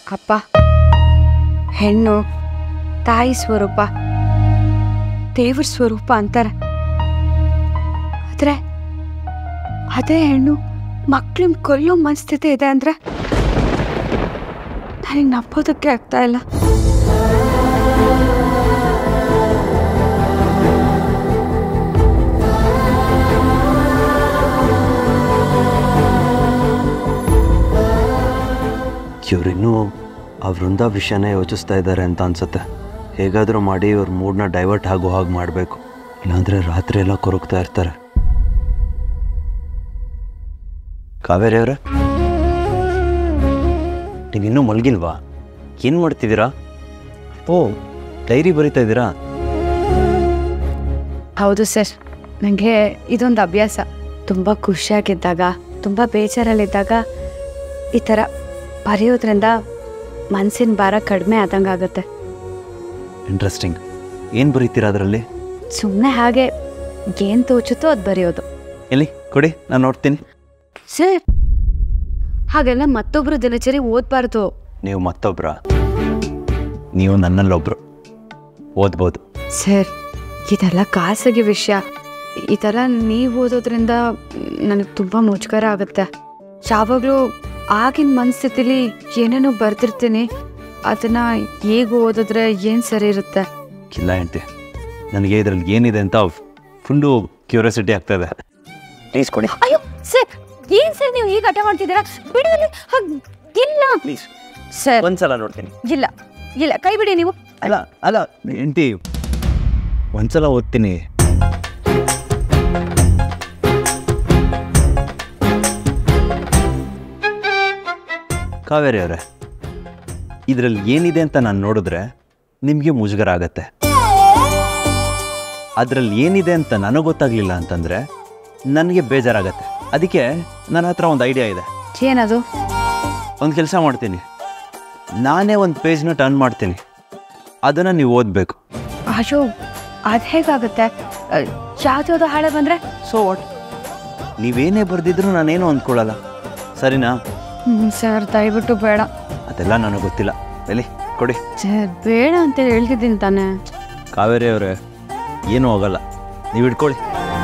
ಅಪ್ಪ ಹೆಣ್ಣು ತಾಯಿ ಸ್ವರೂಪ ದೇವ್ರ ಸ್ವರೂಪ ಅಂತಾರೆ ಆದ್ರೆ ಅದೇ ಹೆಣ್ಣು ಮಕ್ಳನ್ನ ಕೊಲ್ಲೋ ಮನಸ್ಥಿತಿ ಇದೆ ಅಂದ್ರೆ ನನಗೆ ನಂಬೋದಕ್ಕೆ ಆಗ್ತಾ ಇಲ್ಲ ಇವರಿನ್ನೂ ಆ ವೃಂದ ವಿಷಯನೇ ಯೋಚಿಸ್ತಾ ಇದ್ದಾರೆ ಅಂತ ಅನ್ಸುತ್ತೆ ಹೇಗಾದರೂ ಮಾಡಿ ಇವ್ರ ಮೂಡ್ನ ಡೈವರ್ಟ್ ಆಗೋ ಹಾಗೆ ಮಾಡಬೇಕು ಇಲ್ಲಾಂದರೆ ರಾತ್ರಿ ಎಲ್ಲ ಕೊರಗ್ತಾ ಇರ್ತಾರೆ ಕಾವೇರಿ ಅವರೇ ನೀವಿನ್ನೂ ಮಲಗಿಲ್ವಾ ಏನು ಮಾಡ್ತಿದ್ದೀರಾ ಓ ಡೈರಿ ಬರಿತಾ ಇದ್ದೀರಾ ಹೌದು ಸರ್ ನನಗೆ ಇದೊಂದು ಅಭ್ಯಾಸ ತುಂಬ ಖುಷಿಯಾಗಿದ್ದಾಗ ತುಂಬ ಬೇಜಾರಲ್ಲಿದ್ದಾಗ ಈ ಥರ ಬರೆಯೋದ್ರಿಂದ ಮನಸ್ಸಿನ ಭಾರ ಕಡಿಮೆ ಆದಂಗೆ ಆಗುತ್ತೆ ಇಂಟ್ರೆಸ್ಟಿಂಗ್ ಏನು ಬರೀತೀರಾ ಅದರಲ್ಲಿ ಸುಮ್ಮನೆ ಹಾಗೆ ಏನು ತೋಚುತ್ತೋ ಅದು ಬರೆಯೋದು ಎಲ್ಲಿ ಕೊಡಿ ನಾನು ನೋಡ್ತೀನಿ ಸರ್ ಹಾಗೆಲ್ಲ ಮತ್ತೊಬ್ಬರು ದಿನಚರಿ ಓದಬಾರ್ದು ನೀವು ಮತ್ತೊಬ್ರ ನೀವು ನನ್ನಲ್ಲೊಬ್ರು ಓದ್ಬೋದು ಸರ್ ಇದೆಲ್ಲ ಖಾಸಗಿ ವಿಷಯ ಈ ಥರ ನೀವು ಓದೋದ್ರಿಂದ ನನಗೆ ತುಂಬ ಮುಜುಗರ ಆಗುತ್ತೆ ಯಾವಾಗಲೂ ಆಗಿನ ಮನಸ್ಥಿತಿಲಿ ಏನೇನೋ ಬರ್ತಿರ್ತೀನಿ ಅದನ್ನು ಈಗ ಓದಿದ್ರೆ ಏನು ಸರಿ ಇರುತ್ತೆ ಇಲ್ಲ ಹೆಂಡ್ತಿ ನನಗೆ ಇದರಲ್ಲಿ ಏನಿದೆ ಅಂತ ಫುಲ್ಲು ಕ್ಯೂರಿಯಾಸಿಟಿ ಆಗ್ತಾ ಇದೆ ಪ್ಲೀಸ್ ಕೊಡಿ ಅಯ್ಯೋ ಸರ್ ಏನು ಸರ್ ನೀವು ಈಗ ಹಠ ಮಾಡ್ತಿದ್ದೀರಾ ಬಿಡಿ ಇಲ್ಲ ಪ್ಲೀಸ್ ಸರ್ ಒಂದ್ಸಲ ನೋಡ್ತೀನಿ ಇಲ್ಲ ಇಲ್ಲ ಕೈ ಬಿಡಿ ನೀವು ಅಲ್ಲ ಅಲ್ಲ ಹೆಂಡ್ತಿ ಒಂದ್ಸಲ ಓದ್ತೀನಿ ಕಾವೇರಿ ಅವರೇ ಇದರಲ್ಲಿ ಏನಿದೆ ಅಂತ ನಾನು ನೋಡಿದ್ರೆ ನಿಮಗೆ ಮುಜುಗರ ಆಗತ್ತೆ ಅದರಲ್ಲಿ ಏನಿದೆ ಅಂತ ನನಗೆ ಗೊತ್ತಾಗ್ಲಿಲ್ಲ ಅಂತಂದರೆ ನನಗೆ ಬೇಜಾರಾಗತ್ತೆ ಅದಕ್ಕೆ ನನ್ನ ಹತ್ರ ಒಂದು ಐಡಿಯಾ ಇದೆ ಏನದು ಒಂದು ಕೆಲಸ ಮಾಡ್ತೀನಿ ನಾನೇ ಒಂದು ಪೇಜ್ನ ಟರ್ನ್ ಮಾಡ್ತೀನಿ ಅದನ್ನು ನೀವು ಓದಬೇಕು ಅಯ್ಯೋ ಅದು ಹೇಗಾಗುತ್ತೆ ಯಾವ್ದ್ಯಾವ್ದೋ ಹಾಳೆ ಬಂದರೆ ಸೊ ವಾಟ್ ನೀವೇನೇ ಬರೆದಿದ್ರು ನಾನೇನು ಅಂದ್ಕೊಳ್ಳಲ್ಲ ಸರಿನಾ ಸರ್ ದಯವಿಟ್ಟು ಬೇಡ ಅದೆಲ್ಲ ನನಗೆ ಗೊತ್ತಿಲ್ಲ ಎಲ್ಲಿ ಕೊಡಿ ಸರ್ ಬೇಡ ಅಂತ ಹೇಳ್ತಿದ್ದೀನಿ ತಾನೆ ಕಾವೇರಿ ಅವರೇ ಏನೂ ಹೋಗಲ್ಲ ನೀವು ಇಟ್ಕೊಳ್ಳಿ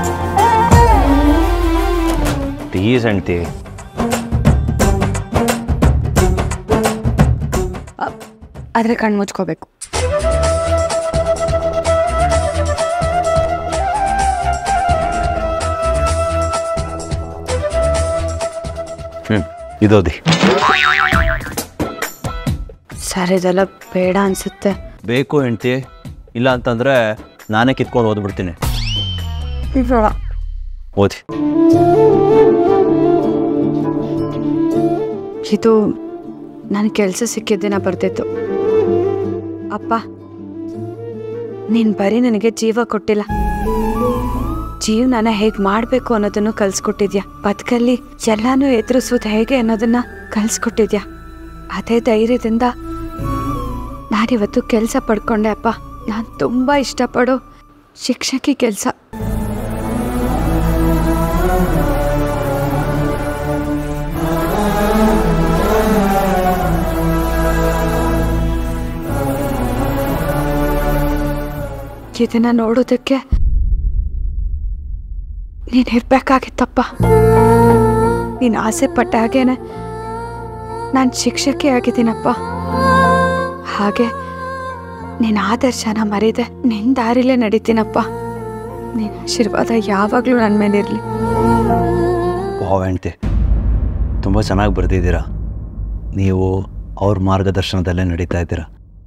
ಪ್ಲೀಸ್ ಅಂಟಿ ಆದರೆ ಕಣ್ಣು ಮುಚ್ಕೋಬೇಕು ಹ್ಞೂ ಇದೋದಿ ಸರ್ ಇದೆಲ್ಲ ಬೇಡ ಅನ್ಸುತ್ತೆ ಬೇಕು ಹೆಂಡ್ತಿ ಇಲ್ಲ ಅಂತಂದರೆ ನಾನೇ ಕಿತ್ಕೊಂಡು ಓದ್ಬಿಡ್ತೀನಿ ಬೇಡ ಓದಿ ಇದು ನನ್ನ ಕೆಲಸ ಸಿಕ್ಕಿದ ದಿನ ಬರ್ತಿತ್ತು ಅಪ್ಪ ನೀನು ಬರೀ ನನಗೆ ಜೀವ ಕೊಟ್ಟಿಲ್ಲ ಜೀವನನ ಹೇಗೆ ಮಾಡಬೇಕು ಅನ್ನೋದನ್ನು ಕಲಿಸ್ಕೊಟ್ಟಿದ್ಯಾ ಬದುಕಲ್ಲಿ ಎಲ್ಲಾನು ಎದುರಿಸೋದು ಹೇಗೆ ಅನ್ನೋದನ್ನ ಕಲಿಸ್ಕೊಟ್ಟಿದ್ಯಾ ಅದೇ ಧೈರ್ಯದಿಂದ ನಾನಿವತ್ತು ಕೆಲಸ ಪಡ್ಕೊಂಡೆ ಅಪ್ಪ ನಾನು ತುಂಬ ಇಷ್ಟಪಡೋ ಶಿಕ್ಷಕಿ ಕೆಲಸ ಇದನ್ನ ನೋಡೋದಕ್ಕೆ ನೀನು ಇರ್ಬೇಕಾಗಿತ್ತಪ್ಪ ನೀನು ಆಸೆ ಪಟ್ಟ ಹಾಗೇನೆ ನಾನು ಶಿಕ್ಷಕಿ ಆಗಿದ್ದೀನಪ್ಪ ಹಾಗೆ ನಿನ್ನ ಆದರ್ಶನ ಮರಿದೆ ನಿನ್ನ ದಾರಿಲೇ ನಡೀತೀನಪ್ಪ ನಿನ್ನ ಆಶೀರ್ವಾದ ಯಾವಾಗಲೂ ನನ್ನ ಮೇಲಿರಲಿ ವಾವ್ ಹೆಂಡ್ತಿ ತುಂಬ ಚೆನ್ನಾಗಿ ಬರೆದಿದ್ದೀರಾ ನೀವು ಅವ್ರ ಮಾರ್ಗದರ್ಶನದಲ್ಲೇ ನಡೀತಾ ಇದ್ದೀರಾ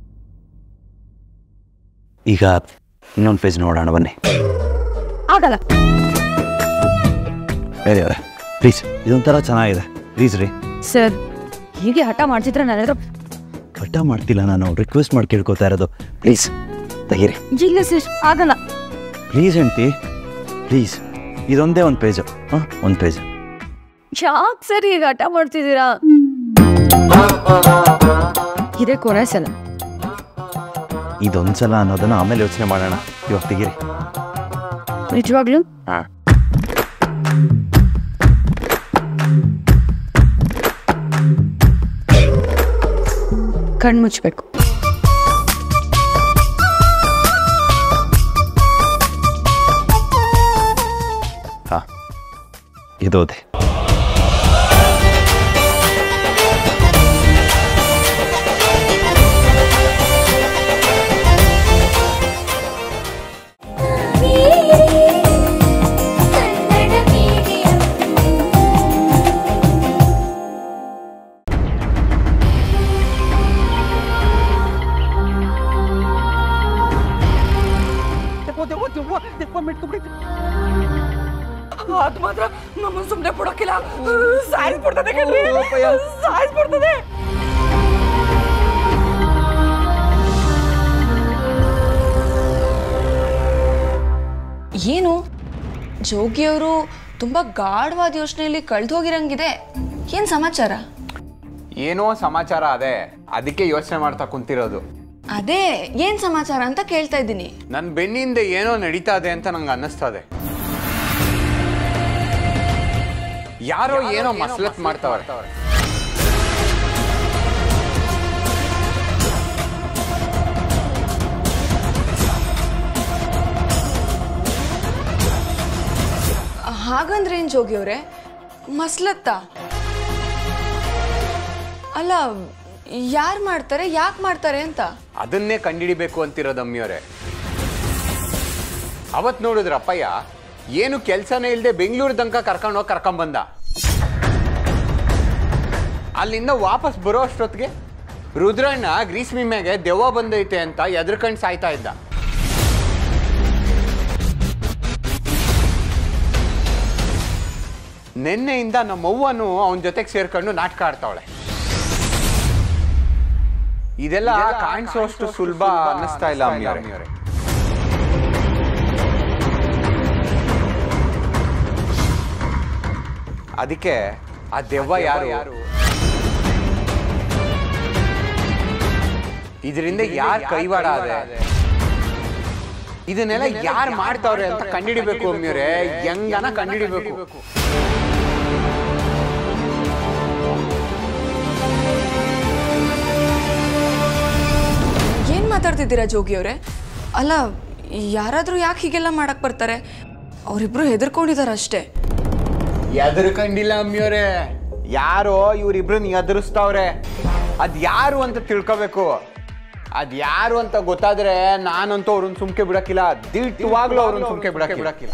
ಈಗ ಇನ್ನೊಂದು ಪೇಜ್ ನೋಡೋಣ ಬನ್ನಿ ಆಗಲ್ಲ ಹೇಳಿ ಅವರೇ ಪ್ಲೀಸ್ ಇದೊಂಥರ ಚೆನ್ನಾಗಿದೆ ಪ್ಲೀಸ್ ರೀ ಸರ್ ಹೀಗೆ ಹಠ ಮಾಡ್ತಿದ್ರೆ ನನ್ನ ಕಟ್ಟ ಮಾಡ್ತಿಲ್ಲ ನಾನು ರಿಕ್ವೆಸ್ಟ್ ಮಾಡಿ ಕೇಳ್ಕೊತಾ ಇರೋದು ಪ್ಲೀಸ್ ತೆಗೀರಿ ಇಲ್ಲ ಸರ್ ಆಗಲ್ಲ ಪ್ಲೀಸ್ ಹೆಂಡ್ತಿ ಪ್ಲೀಸ್ ಇದೊಂದೇ ಒಂದು ಪೇಜು ಹಾಂ ಒಂದು ಪೇಜ್ ಯಾಕೆ ಸರ್ ಈಗ ಹಠ ಮಾಡ್ತಿದ್ದೀರಾ ಇದೇ ಕೊನೆ ಸಲ ಇದೊಂದು ಸಲ ಅನ್ನೋದನ್ನು ಆಮೇಲೆ ಯೋಚನೆ ಮಾಡೋಣ ಇವಾಗ ತೆಗೀರಿ ನಿಜವಾಗ್ಲೂ ಹಾಂ ಕಣ್ಮುಚ್ಬೇಕು ಹಾಂ ಇದೋದೆ ಕನ್ನಡ ಮೀಡಿಯಂ ಅದು ಮಾತ್ರ ನಮ್ಮನ್ನ ಸುಮ್ಮನೆ ಬಿಡೋಕಿಲ್ಲ ಸಾಯಿಸ್ಬಿಡ್ತದೆ ಕಣ್ರಿ ಸಾಯಿಸ್ಬಿಡ್ತದೆ ಏನು ಜೋಗಿಯವರು ತುಂಬ ಗಾಢವಾದ ಯೋಚನೆಯಲ್ಲಿ ಕಳೆದು ಹೋಗಿರಂಗಿದೆ ಏನು ಸಮಾಚಾರ ಏನೋ ಸಮಾಚಾರ ಅದೇ ಅದಕ್ಕೆ ಯೋಚನೆ ಮಾಡ್ತಾ ಕುಂತಿರೋದು ಅದೇ ಏನು ಸಮಾಚಾರ ಅಂತ ಕೇಳ್ತಾ ಇದ್ದೀನಿ ನನ್ನ ಬೆನ್ನಿಂದ ಏನೋ ನಡೀತಾ ಇದೆ ಅಂತ ನಂಗೆ ಅನ್ನಿಸ್ತದೆ ಯಾರೋ ಏನೋ ಮಸಲತ್ ಮಾಡ್ತಾವ್ರೆ ಹಾಗಂದ್ರೆ ಏನು ಜೋಗಿಯವ್ರೆ ಮಸ್ಲತ್ತ ಅಲ್ಲ ಯಾರು ಮಾಡ್ತಾರೆ ಯಾಕೆ ಮಾಡ್ತಾರೆ ಅಂತ ಅದನ್ನೇ ಕಂಡಿಡಿಬೇಕು ಅಂತಿರೋದು ಅಮ್ಮಿಯವರೇ ಅವತ್ ನೋಡಿದ್ರ ಅಪ್ಪಯ್ಯ ಏನು ಕೆಲಸನೇ ಇಲ್ಲದೆ ಬೆಂಗಳೂರು ತನಕ ಕರ್ಕೊಂಡು ಹೋಗಿ ಕರ್ಕೊಂಬಂದ ಅಲ್ಲಿಂದ ವಾಪಸ್ ಬರೋ ಅಷ್ಟೊತ್ತಿಗೆ ರುದ್ರಣ್ಣ ಗ್ರೀಸ್ಮಿ ಮ್ಯಾಗೆ ದೆವ್ವ ಬಂದೈತೆ ಅಂತ ಎದ್ರಕಂಡು ಸಾಯ್ತಾ ಇದ್ದ ನಿನ್ನೆಯಿಂದ ನಮ್ಮವ್ವನು ಅವನ ಜೊತೆಗೆ ಸೇರ್ಕೊಂಡು ನಾಟಕ ಆಡ್ತಾವಳೆ ಇದೆಲ್ಲ ಕಾಣಿಸೋಷ್ಟು ಸುಲಭ ಅನ್ನಿಸ್ತಾ ಇಲ್ಲ ಅಮ್ಮಿಯವರೇ ಅದಕ್ಕೆ ಆ ದೆವ್ವ ಯಾರು ಇದರಿಂದ ಯಾರು ಕೈವಾಡ ಅದೆ ಇದನ್ನೆಲ್ಲ ಯಾರು ಮಾಡ್ತಾವ್ರೆ ಅಂತ ಕಂಡಿಡಿಬೇಕು ಅಮ್ಮಿಯವರೇ ಹೆಂಗನ ಕಂಡಿಡಿಬೇಕು ಏನು ಮಾತಾಡ್ತಿದ್ದೀರಾ ಜೋಗಿಯವ್ರೆ ಅಲ್ಲ ಯಾರಾದರೂ ಯಾಕೆ ಹೀಗೆಲ್ಲ ಮಾಡಕ್ಕೆ ಬರ್ತಾರೆ ಅವರಿಬ್ರು ಹೆದರ್ಕೊಂಡಿದ್ದಾರೆ ಅಷ್ಟೇ ಎದರ್ಕಂಡಿಲ್ಲ ಅಮ್ಮಿಯವರೇ ಯಾರೋ ಇವ್ರಿಬ್ರನ್ನ ಎದುರಿಸ್ತಾವ್ರೆ ಅದ್ ಯಾರು ಅಂತ ತಿಳ್ಕೊಬೇಕು ಅದ್ ಯಾರು ಅಂತ ಗೊತ್ತಾದ್ರೆ ನಾನಂತೂ ಅವ್ರನ್ನ ಸುಮ್ಕೆ ಬಿಡಕ್ಕಿಲ್ಲ ದಿಟ್ಟವಾಗ್ಲೂ ಅವ್ರನ್ನ ಸುಮ್ಕೆ ಬಿಡಕ್ಕೆ ಬಿಡಕ್ಕಿಲ್ಲ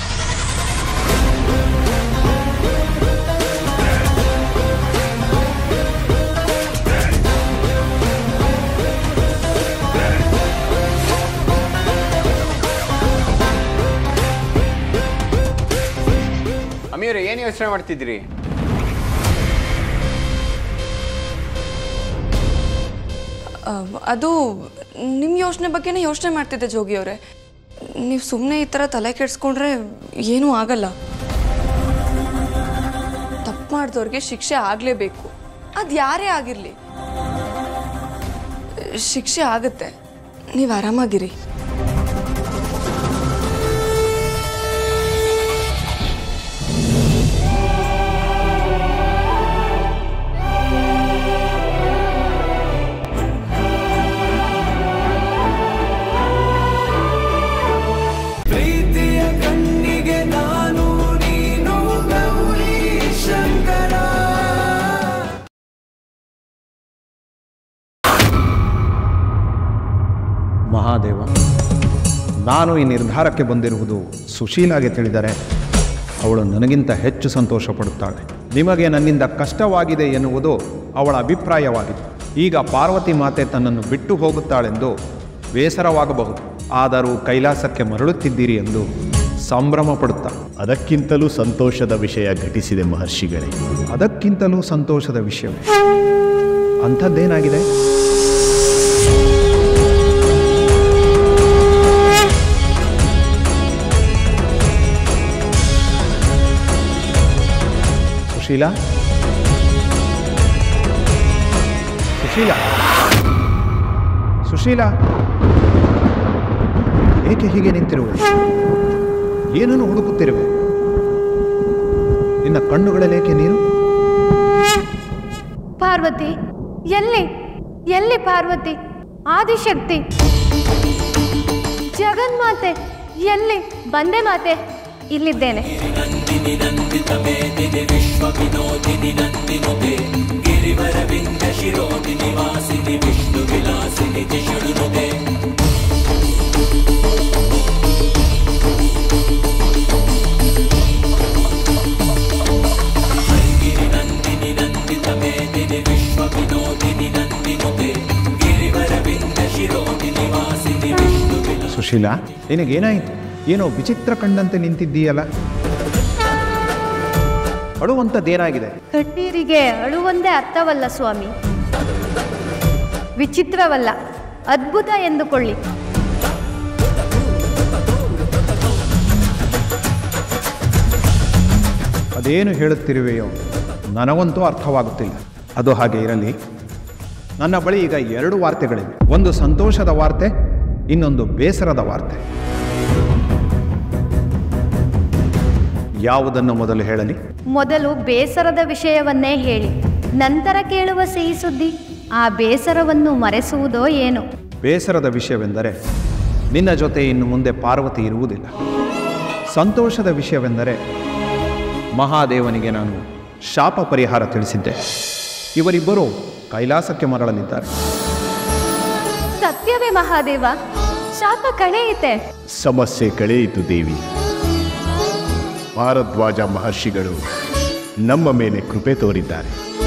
ಅಮ್ಮಿಯವ್ರೆ ಏನು ಯೋಚನೆ ಮಾಡ್ತಿದ್ರಿ ಅಹ್, ಅದು ನಿಮ್ಮ ಯೋಚನೆ ಬಗ್ಗೆನೇ ಯೋಚನೆ ಮಾಡ್ತಿದ್ದೆ ಜೋಗಿಯವ್ರೆ ನೀವು ಸುಮ್ಮನೆ ಈ ಥರ ತಲೆ ಕೆಡಿಸ್ಕೊಂಡ್ರೆ ಏನೂ ಆಗಲ್ಲ ತಪ್ಪು ಮಾಡಿದವ್ರಿಗೆ ಶಿಕ್ಷೆ ಆಗಲೇಬೇಕು ಅದು ಯಾರೇ ಆಗಿರಲಿ ಶಿಕ್ಷೆ ಆಗುತ್ತೆ ನೀವು ಆರಾಮಾಗಿರಿ ಪ್ರೀತಿಯ ಕಣ್ಣಿಗೆ ನಾನು ನೀನು ಗೌರಿ ಶಂಕರ ಮಹಾದೇವ ನಾನು ಈ ನಿರ್ಧಾರಕ್ಕೆ ಬಂದಿರುವುದು ಸುಶೀಲಾಗೆ ತಿಳಿದರೆ ಅವಳು ನನಗಿಂತ ಹೆಚ್ಚು ಸಂತೋಷ ಪಡುತ್ತಾಳೆ ನಿಮಗೆ ನನ್ನಿಂದ ಕಷ್ಟವಾಗಿದೆ ಎನ್ನುವುದು ಅವಳ ಅಭಿಪ್ರಾಯವಾಗಿದೆ ಈಗ ಪಾರ್ವತಿ ಮಾತೆ ತನ್ನನ್ನು ಬಿಟ್ಟು ಹೋಗುತ್ತಾಳೆಂದು ಬೇಸರವಾಗಬಹುದು ಆದರೂ ಕೈಲಾಸಕ್ಕೆ ಮರಳುತ್ತಿದ್ದೀರಿ ಎಂದು ಸಂಭ್ರಮ ಪಡುತ್ತಾ ಅದಕ್ಕಿಂತಲೂ ಸಂತೋಷದ ವಿಷಯ ಘಟಿಸಿದೆ ಮಹರ್ಷಿಗಳೇ ಅದಕ್ಕಿಂತಲೂ ಸಂತೋಷದ ವಿಷಯವೇ ಅಂಥದ್ದೇನಾಗಿದೆ ಸುಶೀಲಾ ಸುಶೀಲಾ ಸುಶೀಲಾ ಏಕೆ ಹೀಗೆ ನಿಂತಿರುವೆ ಏನನ್ನು ಹುಡುಕುತ್ತಿರುವೆ ನಿನ್ನ ಕಣ್ಣುಗಳಲ್ಲೇಕೆ ನೀರು ಪಾರ್ವತಿ ಎಲ್ಲಿ ಎಲ್ಲಿ ಪಾರ್ವತಿ ಆದಿಶಕ್ತಿ ಜಗನ್ಮಾತೆ ಎಲ್ಲಿ ಬಂದೆ ಮಾತೆ ಇಲ್ಲಿದ್ದೇನೆ ಸುಶೀಲಾ ನಿನಗೇನಾಯಿತು ಏನೋ ವಿಚಿತ್ರ ಕಂಡಂತೆ ನಿಂತಿದ್ದೀಯಲ್ಲ ಅಳುವಂಥದ್ದೇನಾಗಿದೆ ಕಣ್ಣೀರಿಗೆ ಅಳುವಂದೇ ಅರ್ಥವಲ್ಲ ಸ್ವಾಮಿ ವಿಚಿತ್ರವಲ್ಲ ಅದ್ಭುತ ಎಂದುಕೊಳ್ಳಿ ಅದೇನು ಹೇಳುತ್ತಿರುವೆಯೋ ನನಗಂತೂ ಅರ್ಥವಾಗುತ್ತಿಲ್ಲ ಅದು ಹಾಗೆ ಇರಲಿ ನನ್ನ ಬಳಿ ಈಗ ಎರಡು ವಾರ್ತೆಗಳಿವೆ ಒಂದು ಸಂತೋಷದ ವಾರ್ತೆ ಇನ್ನೊಂದು ಬೇಸರದ ವಾರ್ತೆ ಯಾವುದನ್ನು ಮೊದಲು ಹೇಳಲಿ ಮೊದಲು ಬೇಸರದ ವಿಷಯವನ್ನೇ ಹೇಳಿ ನಂತರ ಕೇಳುವ ಸಿಹಿ ಸುದ್ದಿ ಆ ಬೇಸರವನ್ನು ಮರೆಸುವುದೋ ಏನು ಬೇಸರದ ವಿಷಯವೆಂದರೆ ನಿನ್ನ ಜೊತೆ ಇನ್ನು ಮುಂದೆ ಪಾರ್ವತಿ ಇರುವುದಿಲ್ಲ ಸಂತೋಷದ ವಿಷಯವೆಂದರೆ ಮಹಾದೇವನಿಗೆ ನಾನು ಶಾಪ ಪರಿಹಾರ ತಿಳಿಸಿದ್ದೆ ಇವರಿಬ್ಬರು ಕೈಲಾಸಕ್ಕೆ ಮರಳಲಿದ್ದಾರೆ ಸತ್ಯವೇ ಮಹಾದೇವ ಶಾಪ ಕಳೆಯಿತೆ ಸಮಸ್ಯೆ ಕಳೆಯಿತು ದೇವಿ ಭಾರದ್ವಾಜ ಮಹರ್ಷಿಗಳು ನಮ್ಮ ಮೇಲೆ ಕೃಪೆ ತೋರಿದ್ದಾರೆ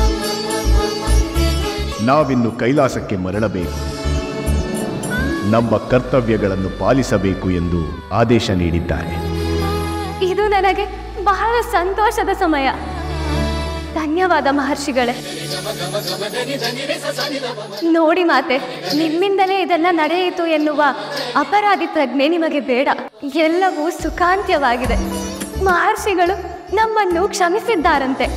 ನಾವಿನ್ನು ಕೈಲಾಸಕ್ಕೆ ಮರಳಬೇಕು ನಮ್ಮ ಕರ್ತವ್ಯಗಳನ್ನು ಪಾಲಿಸಬೇಕು ಎಂದು ಆದೇಶ ನೀಡಿದ್ದಾರೆ ಇದು ನನಗೆ ಬಹಳ ಸಂತೋಷದ ಸಮಯ ಧನ್ಯವಾದ ಮಹರ್ಷಿಗಳೇ ನೋಡಿ ಮಾತೆ ನಿಮ್ಮಿಂದಲೇ ಇದೆಲ್ಲ ನಡೆಯಿತು ಎನ್ನುವ ಅಪರಾಧಿ ಪ್ರಜ್ಞೆ ನಿಮಗೆ ಬೇಡ ಎಲ್ಲವೂ ಸುಖಾಂತ್ಯವಾಗಿದೆ ಮಹರ್ಷಿಗಳು ನಮ್ಮನ್ನು ಕ್ಷಮಿಸಿದ್ದಾರಂತೆ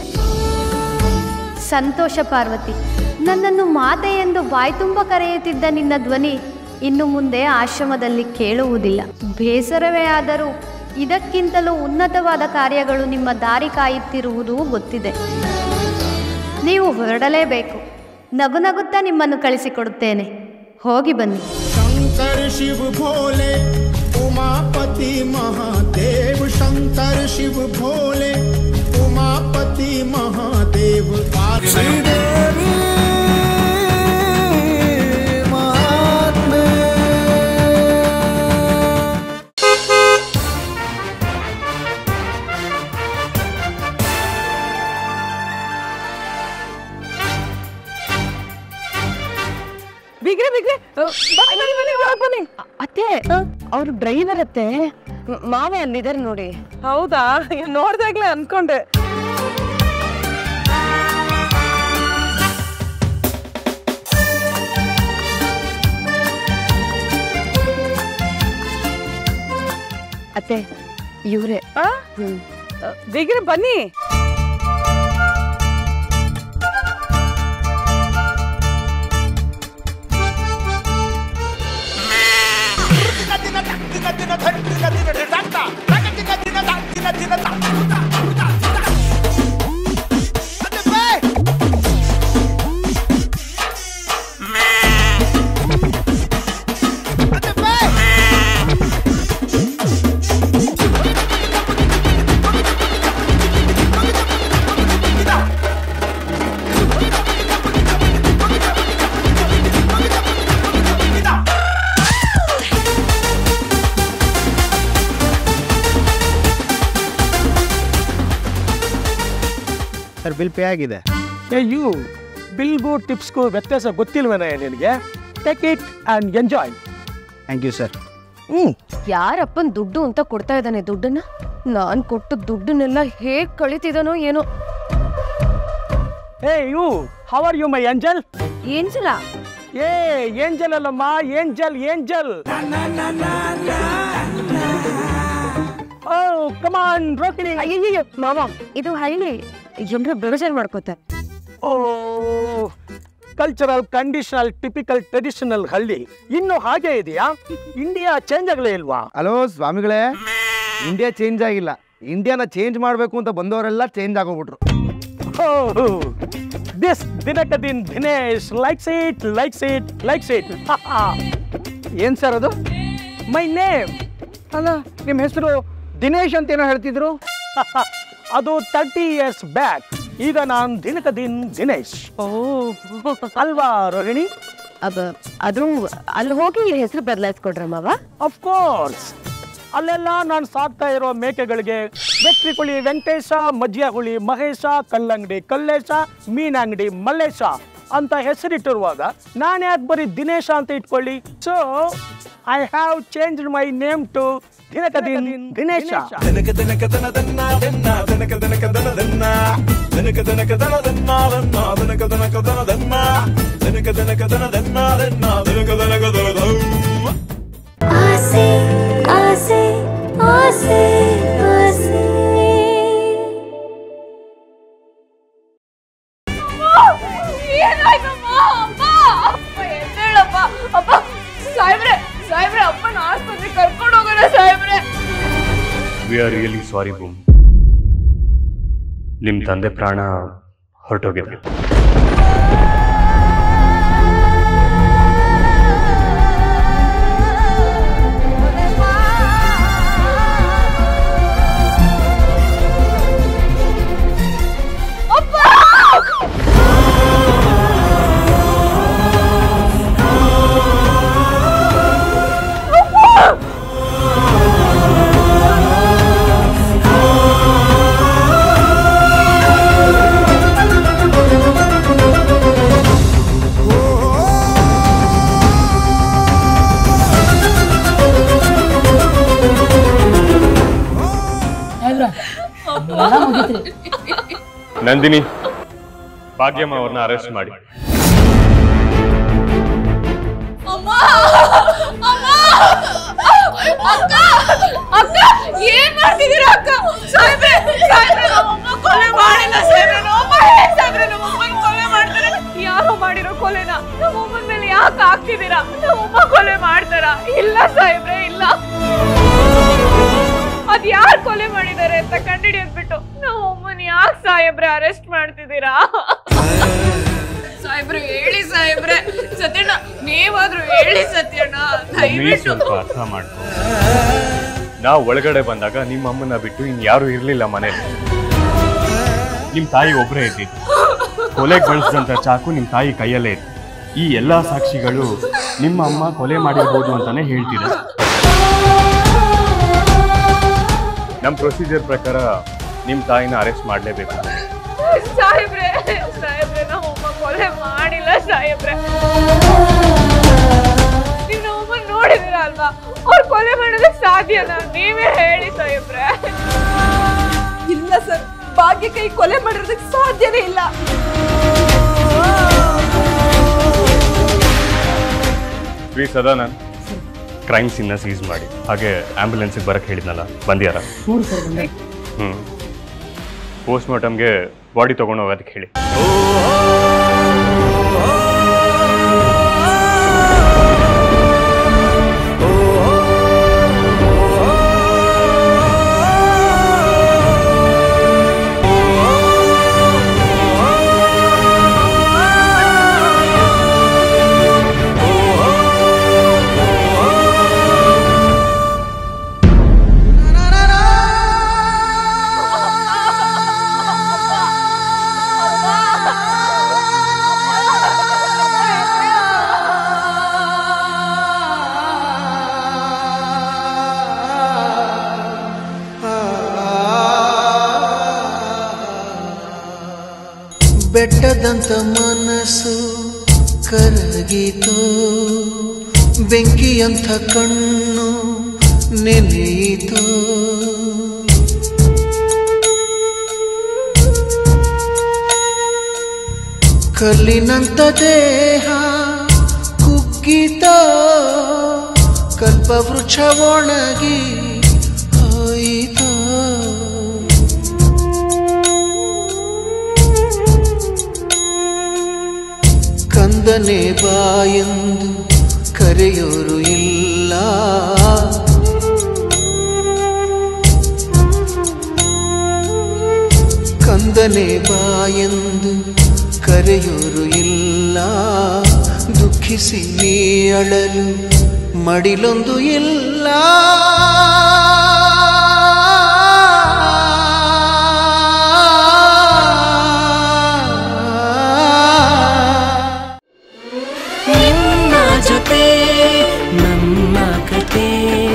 ಸಂತೋಷ ಪಾರ್ವತಿ ನನ್ನನ್ನು ಮಾತೆ ಎಂದು ಬಾಯ್ತುಂಬ ಕರೆಯುತ್ತಿದ್ದ ನಿನ್ನ ಧ್ವನಿ ಇನ್ನು ಮುಂದೆ ಆಶ್ರಮದಲ್ಲಿ ಕೇಳುವುದಿಲ್ಲ ಬೇಸರವೇ ಆದರೂ ಇದಕ್ಕಿಂತಲೂ ಉನ್ನತವಾದ ಕಾರ್ಯಗಳು ನಿಮ್ಮ ದಾರಿ ಕಾಯುತ್ತಿರುವುದು ಗೊತ್ತಿದೆ ನೀವು ಹೊರಡಲೇಬೇಕು ನಗು ನಗುತ್ತಾ ನಿಮ್ಮನ್ನು ಕಳಿಸಿಕೊಡುತ್ತೇನೆ ಹೋಗಿ ಬನ್ನಿ शंकर शिव भोले उमापति महादेव शंकर शिव भोले उमापति महादेव श्रीदेवी महात्मे ಬಿಗ್ರೆ ಬಿಗ್ರೆ ಬನ್ನಿ ಬನ್ನಿ ಬನ್ನಿ ಒಳಗ್ ಬನ್ನಿ ಅತ್ತೆ ಅವ್ರು ಡ್ರೈವರ್ ಅತ್ತೆ ಮ್- ಮಾವ ಅಲ್ಲಿದ್ದಾರೆ ನೋಡಿ ಹೌದಾ ನೋಡ್ದಾಗ್ಲೇ ಅನ್ಕೊಂಡೆ ಅತ್ತೆ ಇವ್ರೆ ಬಿಗ್ರೆ ಬನ್ನಿ ಸರ್ ಬಿಲ್ ಪೇ ಆಗಿದೆ ಏ ಯು ಬಿಲ್ಗೂ ಟಿಪ್ಸ್ಗೂ ವ್ಯತ್ಯಾಸ ಗೊತ್ತಿಲ್ವೇನ ನಿನಗೆ take it and enjoy thank you sir hmm ಯಾರಪ್ಪನ್ ದುಡ್ಡು ಅಂತ ಕೊಡ್ತಾ ಇದ್ದಾನೆ ದುಡ್ಡನ್ನ ನಾನ್ ಕೊಟ್ಟು ದುಡ್ಡನ್ನೆಲ್ಲ ಹೇಗ್ ಕಳಿತಿದಾನೋ ಏನೋ ಏ you how are you my angel ಏನ್ಸಲ ಏ ಏಂಜಲ್ ಅಲ್ಲಮ್ಮ ಏಂಜಲ್ ಏಂಜಲ್ ಓ ಕಮಾನ್ ರೋಕಿಣಿ ಅಯ್ಯಯ್ಯೋ ಮಾವ ಇದು ಹಳ್ಳಿ ಎಲ್ರು ಬೇಜಾರ್ ಮಾಡ್ಕೋತಾರೆ ಓ ಕಲ್ಚರಲ್ ಕಂಡೀಷನಲ್ ಟಿಪಿಕಲ್ ಟ್ರೆಡಿಷನಲ್ ಹಳ್ಳಿ ಇನ್ನು ಹಾಗೆ ಇದೆಯಾ ಇಂಡಿಯಾ ಚೇಂಜ್ ಆಗಲೇ ಇಲ್ವಾ ಹಲೋ ಸ್ವಾಮಿಗಳೇ ಇಂಡಿಯಾ ಚೇಂಜ್ ಆಗಿಲ್ಲ ಇಂಡಿಯಾನ ಚೇಂಜ್ ಮಾಡಬೇಕು ಅಂತ ಬಂದವರೆಲ್ಲ change ಆಗೋಗ್ಬಿಟ್ರು this Dinaka Din Dinesh likes it likes it likes it ಏನ್ ಸರ್ ಅದು ಮೈ ನೇಮ್ ಅಲ್ಲ ನಿಮ್ಮ ಹೆಸರು ದಿನೇಶ್ ಅಂತ ಏನೋ ಹೇಳ್ತಿದ್ರು ಅದು ತರ್ಟಿ ಇಯರ್ಸ್ ಬ್ಯಾಕ್ ಈಗ ನಾನು ದಿನಕ ದಿನ್ ದಿನೇಶ್ ಅಲ್ವಾ ರೋಹಿಣಿ ಅಬ್ಬ ಅದು ಅಲ್ಲಿ ಹೋಗಿ ಹೆಸರು ಬದಲಾಯಿಸ್ಕೊಡ್ರ ಮಾವ ಕೋರ್ಸ್ ಅಲ್ಲೆಲ್ಲ ನಾನು ಸಾಕ್ತಾ ಇರೋ ಮೇಕೆಗಳಿಗೆ ಬೆಟ್ರಿಕುಳಿ ವೆಂಕಟೇಶ ಮಜ್ಜಿಯಾಗುಳಿ ಮಹೇಶ ಕಲ್ಲಂಗಡಿ ಕಲ್ಲೇಶ ಮೀನಂಗಡಿ ಮಲ್ಲೇಶ ಅಂತ ಹೆಸರಿಟ್ಟಿರುವಾಗ ನಾನು ಯಾಕೆ ಬರೀ ದಿನೇಶ ಅಂತ ಇಟ್ಕೊಳ್ಳಿ so I have change my name to Dinaka Din Dinesh ಆಸೆ ಆಸೆ ಆಸೆ ಆಸೆ ಏನಾಯ್ತಮ್ಮ ಅಮ್ಮ ಅಪ್ಪ ಎದ್ದೇಳಪ್ಪ ಅಪ್ಪ ಸಾಹೇಬ್ರೆ ಸಾಹೇಬ್ರೆ ಅಪ್ಪನ ಆಸ್ಪತ್ರೆ ಕರ್ಕೊಂಡು ಹೋಗೋಣ ಸಾಹೇಬ್ರೆ ವಿ ಆರ್ ರಿಯಲಿ ಸಾರಿ ಬೂಮ್ ನಿಮ್ಮ ತಂದೆ ಪ್ರಾಣ ಹೊರಟೋಗಿದೆ ನಂದಿನಿ ಭಾಗ್ಯಮ್ಮ ಅವ್ರನ್ನ ಅರೆಸ್ಟ್ ಮಾಡಿ ಅಮ್ಮ ಅಮ್ಮ ಅಕ್ಕ ಅಕ್ಕ ಏನ್ ಮಾಡ್ತಿದ್ದೀರಾ ಅಕ್ಕ ಸಾಹೇಬ್ರೆ ಸಾಹೇಬ್ರೆ ನಮ್ಮಮ್ಮ ಕೊಲೆ ಮಾಡಿಲ್ಲ ಸಾಹೇಬ್ರೆ ನಮ್ಮಮ್ಮ ಹೇಳಿ ಸಾಹೇಬ್ರೆ ನಮ್ಮಮ್ಮನ ಕೊಲೆ ಮಾಡ್ತಾರೆ ಯಾರೋ ಮಾಡಿರೋ ಕೊಲೆನ ನಮ್ಮಮ್ಮನ ಮೇಲೆ ಯಾಕೆ ಹಾಕ್ತಿದ್ದೀರಾ ನಮ್ಮಮ್ಮ ಕೊಲೆ ಮಾಡ್ತಾರ ಇಲ್ಲ ಸಾಹೇಬ್ರೆ ಇಲ್ಲ ಅದ್ ಯಾರು ಕೊಲೆ ಮಾಡಿದ್ದಾರೆ ಅಂತ ಕಂಡಿಡಿಯೋದ್ ಬಿಟ್ಟು ನಮ್ಮಮ್ಮನ ಯಾಕೆ ಸಾಹೇಬ್ರೆ ಅರೆಸ್ಟ್ ಮಾಡ್ತಿದ್ದೀರಾ ಸಾಹೇಬ್ರೆ ಹೇಳಿ ಸಾಹೇಬ್ರೆ ಸತ್ಯಣ್ಣ ನೀವಾದ್ರೂ ಹೇಳಿ ಸತ್ಯಣ್ಣ ನೀ ದಯವಿಟ್ಟು ಸ್ವಲ್ಪ ಅರ್ಥ ಮಾಡ್ಕೊ ನಾವು ಒಳಗಡೆ ಬಂದಾಗ ನಿಮ್ಮ ಅಮ್ಮನ ಬಿಟ್ಟು ಇನ್ಯಾರು ಇರ್ಲಿಲ್ಲ ಮನೇಲಿ ನಿಮ್ ತಾಯಿ ಒಬ್ಬರೇ ಇದ್ದಿದ್ದು ಕೊಲೆಗೆ ಬಳಸಿದಂತ ಚಾಕು ನಿಮ್ ತಾಯಿ ಕೈಯಲ್ಲೇ ಇತ್ತು ಈ ಎಲ್ಲಾ ಸಾಕ್ಷಿಗಳು ನಿಮ್ಮ ಅಮ್ಮ ಕೊಲೆ ಮಾಡಿರ್ಬೋದು ಅಂತಾನೆ ಹೇಳ್ತಿದೆ ನಮ್ಮ ಪ್ರೊಸೀಜರ್ ಪ್ರಕಾರ ನಿಮ್ ತಾಯಿನ ಅರೆಸ್ಟ್ ಮಾಡಲೇಬೇಕು ಸಾಹೇಬ್ರೆ ಸಾಹೇಬ್ರೆ ನಮ್ಮಮ್ಮ ಕೊಲೆ ಮಾಡಿಲ್ಲ ಸಾಹೇಬ್ರೆ ನೀವು ನಮ್ಮಮ್ಮ ನೋಡಿದಿರ ಅಲ್ವಾ ಅವ್ರು ಕೊಲೆ ಮಾಡೋದಕ್ಕೆ ಸಾಧ್ಯನಾ ನೀವೇ ಹೇಳಿ ಸಾಹೇಬ್ರೆ ಇಲ್ಲ ಸರ್ ಭಾಗ್ಯ ಕೈ ಕೊಲೆ ಮಾಡಿರೋದಕ್ಕೆ ಸಾಧ್ಯನೇ ಇಲ್ಲ ಶ್ರೀ ಸದಾನಂದ್ ಕ್ರೈಮ್ ಸೀನ್ನ ಸೀಸ್ ಮಾಡಿ ಹಾಗೆ ಆಂಬ್ಯುಲೆನ್ಸಿಗೆ ಬರಕ್ಕೆ ಹೇಳಿದ್ನಲ್ಲ ಬಂದ್ಯಾರ ಹ್ಞೂ ಪೋಸ್ಟ್ ಮಾರ್ಟಮ್ಗೆ ಬಾಡಿ ತೊಗೊಂಡು ಹೋಗೋದಕ್ಕೆ ಹೇಳಿ ಬೆಟ್ಟದಂತ ಮನಸ್ಸು ಕರಗಿತು ಬೆಂಕಿಯಂಥ ಕಣ್ಣು ನೆನೆಯಿತು ಕಲ್ಲಿನಂತ ದೇಹ ಕುಗ್ಗಿತ ಕಲ್ಪವೃಕ್ಷ ಒಣಗಿ ಹೋಯಿತು ಕಂದನೆ ಬಾಯೆಂದು ಕರೆಯೋರು ಇಲ್ಲ ಕಂದನೆ ಬಾಯೆಂದು ಕರೆಯೋರು ಇಲ್ಲ ದುಃಖಿಸಿ ನೀ ಅಳಲು ಮಡಿಲೊಂದು ಇಲ್ಲ ನಿನ್ನ ಜೊತೆ ನನ್ನ ಕತೆ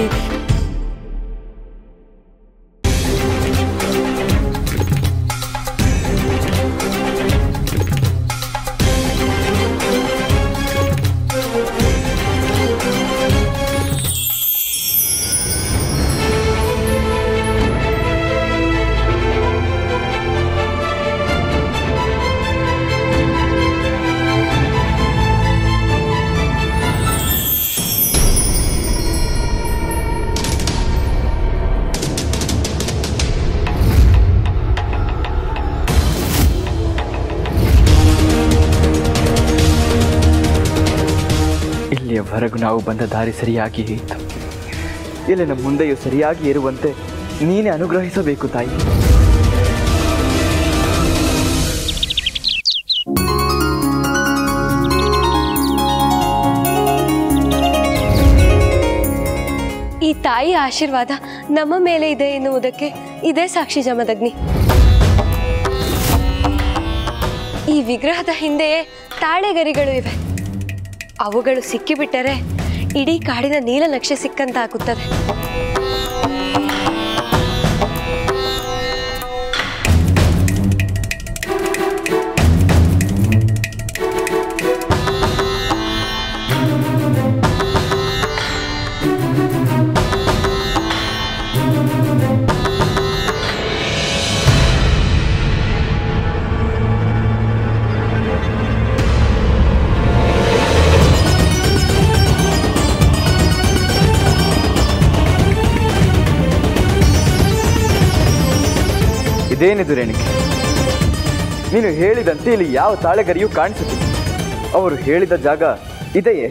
ಇಲ್ಲಿಯವರೆಗೂ ನಾವು ಬಂದ ದಾರಿ ಸರಿಯಾಗಿ ಇತ್ತು ಇಲ್ಲಿನ ಮುಂದೆಯೂ ಸರಿಯಾಗಿ ಇರುವಂತೆ ನೀನೇ ಅನುಗ್ರಹಿಸಬೇಕು ತಾಯಿ ಈ ತಾಯಿ ಆಶೀರ್ವಾದ ನಮ್ಮ ಮೇಲೆ ಇದೆ ಎನ್ನುವುದಕ್ಕೆ ಇದೇ ಸಾಕ್ಷಿ ಜಮದಗ್ನಿ ಈ ವಿಗ್ರಹದ ಹಿಂದೆಯೇ ತಾಳೆಗರಿಗಳು ಇವೆ ಅವುಗಳು ಸಿಕ್ಕಿಬಿಟ್ಟರೆ ಇಡೀ ಕಾಡಿನ ನೀಲನಕ್ಷೆ ಸಿಕ್ಕಂತಾಗುತ್ತದೆ ಇದೇನಿದು ರೇಣಿಕೆ ನೀನು ಹೇಳಿದಂತೆ ಇಲ್ಲಿ ಯಾವ ತಾಳೆಗರಿಯೂ ಕಾಣಿಸುತ್ತಿಲ್ಲ ಅವರು ಹೇಳಿದ ಜಾಗ ಇದೆಯೇ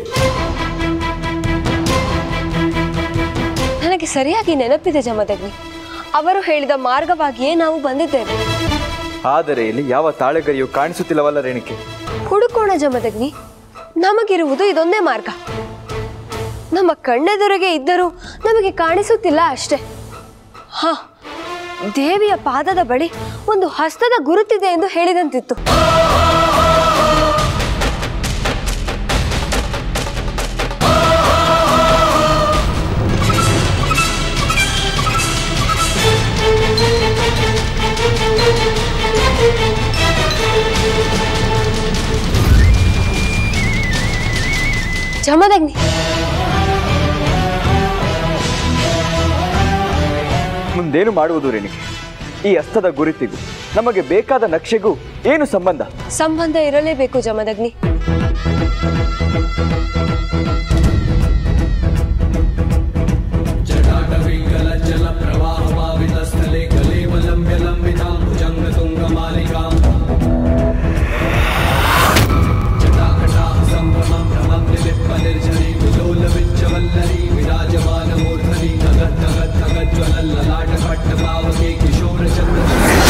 ನನಗೆ ಸರಿಯಾಗಿ ನೆನಪಿದೆ ಜಮದಗ್ನಿ ಅವರು ಹೇಳಿದ ಮಾರ್ಗವಾಗಿಯೇ ನಾವು ಬಂದಿದ್ದೇವೆ ಆದರೆ ಇಲ್ಲಿ ಯಾವ ತಾಳೆಗರಿಯೂ ಕಾಣಿಸುತ್ತಿಲ್ಲವಲ್ಲ ರೇಣಿಕೆ ಹುಡುಕೋಣ ಜಮದಗ್ನಿ ನಮಗಿರುವುದು ಇದೊಂದೇ ಮಾರ್ಗ ನಮ್ಮ ಕಣ್ಣೆದುರಿಗೆ ಇದ್ದರೂ ನಮಗೆ ಕಾಣಿಸುತ್ತಿಲ್ಲ ಅಷ್ಟೇ ಹಾ ದೇವಿಯ ಪಾದದ ಬಳಿ ಒಂದು ಹಸ್ತದ ಗುರುತಿದೆ ಎಂದು ಹೇಳಿದಂತಿತ್ತು ಜಮದಗ್ನಿ ಮುಂದೇನು ಮಾಡುವುದು ರೇಣಿಕೆ ಈ ಹಸ್ತದ ಗುರುತಿಗೂ ನಮಗೆ ಬೇಕಾದ ನಕ್ಷೆಗೂ ಏನು ಸಂಬಂಧ ಸಂಬಂಧ ಇರಲೇಬೇಕು ಜಮದಗ್ನಿ ಜಲ ಪ್ರವಾಹಮಾವಿತ ಸ್ಥಲೆ ಕಲೇವಲಂಬ್ಯ ಲಂಬಿತಾ ಭುಜಂಗ ತುಂಗ ಮಾಲಿಕಾ ಜಟಾಕಟಾ ಸಂಭ್ರಮ ಭ್ರಮಂ ನಿಲಿಪ್ಪ ನಿರ್ಜರಿ ಕುಲೋಲ ವಿಚ್ಚವಲ್ಲರಿ ವಿರಾಜಮಾನ ಮೂರ್ಧನಿ ತಗತ್ ತಗತ್ ತಗಜ್ವಲ ಲಲಾಟ ಪಟ್ಟ ಪಾವಕೆ ಕಿಶೋರ ಚಂದ್ರ